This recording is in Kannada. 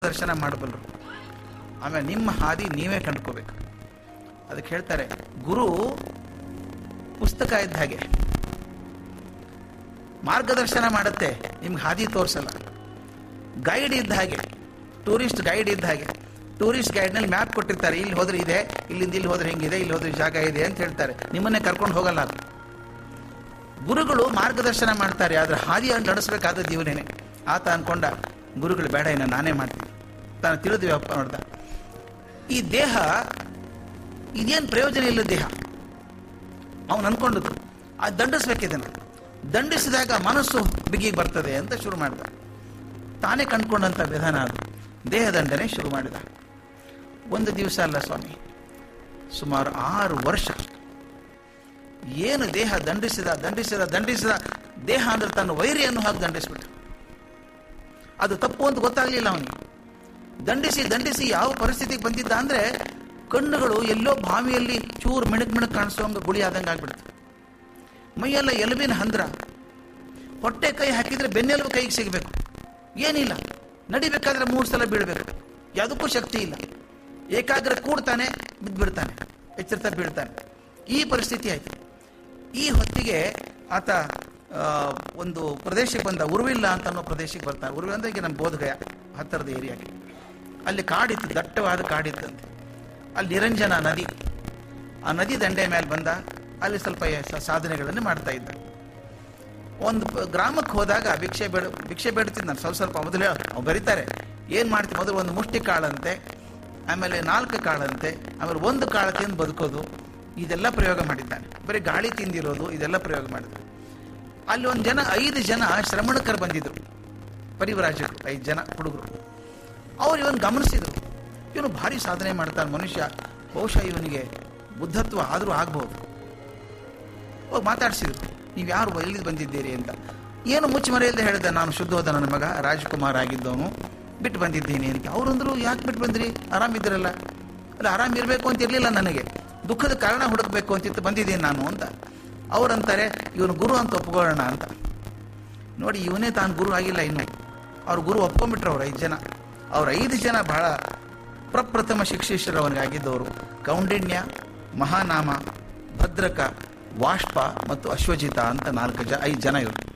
ದರ್ಶನ ಮಾಡಬಲ್ಲರು ಆಮೇಲೆ ನಿಮ್ಮ ಹಾದಿ ನೀವೇ ಕಂಡ್ಕೋಬೇಕು ಅದಕ್ಕೆ ಹೇಳ್ತಾರೆ ಗುರು ಪುಸ್ತಕ ಇದ್ದ ಹಾಗೆ ಮಾರ್ಗದರ್ಶನ ಮಾಡುತ್ತೆ ನಿಮ್ಗೆ ಹಾದಿ ತೋರಿಸಲ್ಲ ಗೈಡ್ ಇದ್ದ ಹಾಗೆ ಟೂರಿಸ್ಟ್ ಗೈಡ್ ಇದ್ದ ಹಾಗೆ ಟೂರಿಸ್ಟ್ ಗೈಡ್ನಲ್ಲಿ ಮ್ಯಾಪ್ ಕೊಟ್ಟಿರ್ತಾರೆ ಇಲ್ಲಿ ಹೋದ್ರೆ ಇದೆ ಇಲ್ಲಿಂದ ಇಲ್ಲಿ ಹೋದ್ರೆ ಹಿಂಗಿದೆ ಇಲ್ಲಿ ಹೋದ್ರೆ ಜಾಗ ಇದೆ ಅಂತ ಹೇಳ್ತಾರೆ ನಿಮ್ಮನ್ನೇ ಕರ್ಕೊಂಡು ಹೋಗಲ್ಲ ಅದು ಗುರುಗಳು ಮಾರ್ಗದರ್ಶನ ಮಾಡ್ತಾರೆ ಆದ್ರೆ ಹಾದಿಯನ್ನು ನಡೆಸಬೇಕಾದದ್ದು ಇವನೇನೆ ಆತ ಅನ್ಕೊಂಡ ಗುರುಗಳು ಬೇಡ ಇನ್ನು ನಾನೇ ಮಾಡ್ತೀನಿ ತಾನು ತಿಳಿದು ವ್ಯಾಪಾರ ಮಾಡ್ದ ಈ ದೇಹ ಇದೇನು ಪ್ರಯೋಜನ ಇಲ್ಲ ದೇಹ ಅವನು ಅನ್ಕೊಂಡದ್ದು ಅದು ದಂಡಿಸ್ಬೇಕಿದನ್ನು ದಂಡಿಸಿದಾಗ ಮನಸ್ಸು ಬಿಗಿಗೆ ಬರ್ತದೆ ಅಂತ ಶುರು ಮಾಡಿದ ತಾನೇ ಕಂಡ್ಕೊಂಡಂಥ ವಿಧಾನ ಅದು ದೇಹದಂಡನೆ ಶುರು ಮಾಡಿದ ಒಂದು ದಿವಸ ಅಲ್ಲ ಸ್ವಾಮಿ ಸುಮಾರು ಆರು ವರ್ಷ ಏನು ದೇಹ ದಂಡಿಸಿದ ದಂಡಿಸಿದ ದಂಡಿಸಿದ ದೇಹ ಅಂದ್ರೆ ತನ್ನ ವೈರಿಯನ್ನು ಹಾಕಿ ದಂಡಿಸ್ಬಿಟ್ಟ ಅದು ತಪ್ಪು ಅಂತ ಗೊತ್ತಾಗ್ಲಿಲ್ಲ ಅವನಿಗೆ ದಂಡಿಸಿ ದಂಡಿಸಿ ಯಾವ ಪರಿಸ್ಥಿತಿಗೆ ಬಂದಿದ್ದ ಅಂದ್ರೆ ಕಣ್ಣುಗಳು ಎಲ್ಲೋ ಬಾವಿಯಲ್ಲಿ ಚೂರು ಮಿಣಕ್ ಮಿಣಕ್ ಕಾಣಿಸೋಂಗ ಗುಳಿ ಆದಂಗೆ ಆಗ್ಬಿಡುತ್ತೆ ಮೈಯೆಲ್ಲ ಎಲುಬಿನ ಹಂದ್ರ ಹೊಟ್ಟೆ ಕೈ ಹಾಕಿದ್ರೆ ಬೆನ್ನೆಲುಬು ಕೈಗೆ ಸಿಗಬೇಕು ಏನಿಲ್ಲ ನಡಿಬೇಕಾದ್ರೆ ಮೂರು ಸಲ ಬೀಳ್ಬೇಕು ಯಾವುದಕ್ಕೂ ಶಕ್ತಿ ಇಲ್ಲ ಏಕಾಗ್ರ ಕೂಡ್ತಾನೆ ಬಿದ್ದ್ಬಿಡ್ತಾನೆ ಎಚ್ಚರಿತ ಬೀಳ್ತಾನೆ ಈ ಪರಿಸ್ಥಿತಿ ಆಯ್ತು ಈ ಹೊತ್ತಿಗೆ ಆತ ಆ, ಒಂದು ಪ್ರದೇಶಕ್ಕೆ ಬಂದ ಉರುವಿಲ್ಲ ಅಂತ ಅನ್ನೋ ಪ್ರದೇಶಕ್ಕೆ ಬರ್ತಾನೆ ಉರುವಿಲ್ಲ ಅಂದ್ರೆ ಈಗ ನಮ್ಮ ಬೋಧಗಯ ಹತ್ತಿರದ ಏರಿಯಾಗೆ ಅಲ್ಲಿ ಕಾಡಿತ್ತು ದಟ್ಟವಾದ ಕಾಡಿತ್ತಂತೆ ಅಲ್ಲಿ ನಿರಂಜನ ನದಿ ಆ ನದಿ ದಂಡೆ ಮೇಲೆ ಬಂದ ಅಲ್ಲಿ ಸ್ವಲ್ಪ ಸ- ಸಾಧನೆಗಳನ್ನು ಮಾಡ್ತಾ ಇದ್ದ ಒಂದು ಪ- ಗ್ರಾಮಕ್ಕೆ ಹೋದಾಗ ಭಿಕ್ಷೆ ಬೇಡ ಭಿಕ್ಷೆ ಬೇಡ್ತಿದ್ದ ನಾನು ಸ್ವಲ್ಪ ಸ್ವಲ್ಪ ಮೊದಲು ಹೇಳ ಅವ್ರು ಬರೀತಾರೆ ಏನು ಮಾಡ್ತೀನಿ ಮೊದಲು ಒಂದು ಮುಷ್ಟಿ ಕಾಳಂತೆ ಆಮೇಲೆ ನಾಲ್ಕು ಕಾಳಂತೆ ಆಮೇಲೆ ಒಂದು ಕಾಳು ತಿಂದು ಬದುಕೋದು ಇದೆಲ್ಲ ಪ್ರಯೋಗ ಮಾಡಿದ್ದಾನೆ ಬರೀ ಗಾಳಿ ತಿಂದಿರೋದು ಇದೆಲ್ಲ ಪ್ರಯೋಗ ಮಾಡಿದ ಅಲ್ಲಿ ಒಂದು ಜನ ಐದು ಜನ ಶ್ರಮಣಕರು ಬಂದಿದ್ರು ಪರಿವರಾಜರು ಐದು ಜನ ಹುಡುಗರು ಅವ್ರು ಇವನ್ ಗಮನಿಸಿದ್ರು ಇವನು ಭಾರಿ ಸಾಧನೆ ಮಾಡ್ತಾನೆ ಮನುಷ್ಯ ಬಹುಶಃ ಇವನಿಗೆ ಬುದ್ಧತ್ವ ಆದರೂ ಆಗ್ಬೋದು ಹೋಗಿ ಮಾತಾಡಿಸಿದ್ರು ನೀವು ಯಾರು ಎಲ್ಲಿಂದ ಬಂದಿದ್ದೀರಿ ಅಂತ ಏನು ಮುಚ್ಚಮರೆಯಲ್ಲದೆ ಹೇಳಿದೆ ನಾನು ಶುದ್ಧೋದ ನನ್ನ ಮಗ ರಾಜ್ಕುಮಾರ್ ಆಗಿದ್ದವನು ಬಿಟ್ಟು ಬಂದಿದ್ದೀನಿ ಅಂತ ಅವ್ರಂದ್ರು ಯಾಕೆ ಬಿಟ್ಟು ಬಂದ್ರಿ ಆರಾಮಿದ್ದೀರಲ್ಲ ಅಲ್ಲ ಆರಾಮ್ ಇರಬೇಕು ಅಂತ ಇರಲಿಲ್ಲ ನನಗೆ ದುಃಖದ ಕಾರಣ ಹುಡುಕಬೇಕು ಅಂತಿತ್ತು ಬಂದಿದ್ದೀನಿ ನಾನು ಅಂತ ಅವ್ರಂತಾರೆ ಇವನು ಗುರು ಅಂತ ಒಪ್ಕೊಳ್ಳೋಣ ಅಂತ ನೋಡಿ ಇವನೇ ತಾನು ಗುರು ಆಗಿಲ್ಲ ಇನ್ನು ಅವ್ರ ಗುರು ಒಪ್ಕೊಂಡ್ಬಿಟ್ರು ಅವ್ರು ಐದು ಜನ ಅವ್ರ ಐದು ಜನ ಬಹಳ ಪ್ರಪ್ರಥಮ ಶಿಕ್ಷಿಷರು ಅವನಿಗಾಗಿದ್ದವರು ಕೌಂಡಿನ್ಯ ಮಹಾನಾಮ ಭದ್ರಕ ವಾಷ್ಪ ಮತ್ತು ಅಶ್ವಜಿತ ಅಂತ ನಾಲ್ಕು ಜ ಐದು ಜನ ಇವರು